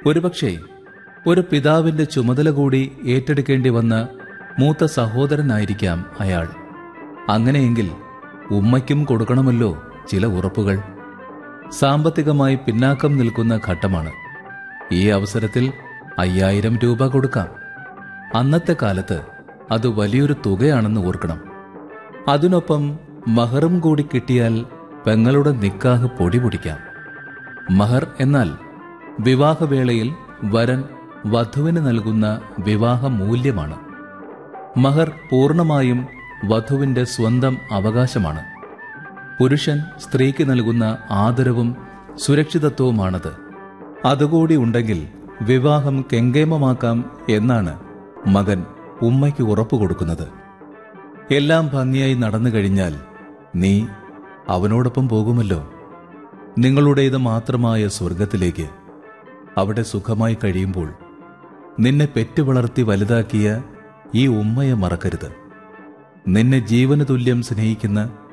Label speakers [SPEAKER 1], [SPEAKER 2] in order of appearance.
[SPEAKER 1] ഒരുപക്ഷെ ഒരു പിതാവിന്റെ ചുമതല കൂടി ഏറ്റെടുക്കേണ്ടി വന്ന മൂത്ത സഹോദരനായിരിക്കാം അയാൾ അങ്ങനെയെങ്കിൽ ഉമ്മയ്ക്കും കൊടുക്കണമല്ലോ ചില ഉറപ്പുകൾ സാമ്പത്തികമായി പിന്നാക്കം നിൽക്കുന്ന ഘട്ടമാണ് ഈ അവസരത്തിൽ അയ്യായിരം രൂപ കൊടുക്കാം അന്നത്തെ കാലത്ത് അത് വലിയൊരു തുകയാണെന്ന് ഓർക്കണം അതിനൊപ്പം മഹറും കൂടി കിട്ടിയാൽ പെങ്ങളുടെ നിക്കാഹ് പൊടി പൊടിക്കാം മഹർ എന്നാൽ വിവാഹവേളയിൽ വരൻ വധുവിന് നൽകുന്ന വിവാഹ മൂല്യമാണ് മഹർ പൂർണ്ണമായും വധുവിന്റെ സ്വന്തം അവകാശമാണ് പുരുഷൻ സ്ത്രീക്ക് നൽകുന്ന ആദരവും സുരക്ഷിതത്വവുമാണത് അതുകൂടി ഉണ്ടെങ്കിൽ വിവാഹം കെങ്കേമമാക്കാം എന്നാണ് മകൻ ഉമ്മയ്ക്ക് ഉറപ്പു കൊടുക്കുന്നത് എല്ലാം ഭംഗിയായി നടന്നു കഴിഞ്ഞാൽ നീ അവനോടൊപ്പം പോകുമല്ലോ നിങ്ങളുടേത് മാത്രമായ സ്വർഗത്തിലേക്ക് അവിടെ സുഖമായി കഴിയുമ്പോൾ നിന്നെ പെറ്റു വളർത്തി വലുതാക്കിയ ഈ ഉമ്മയെ മറക്കരുത് നിന്നെ ജീവന തുല്യം സ്നേഹിക്കുന്ന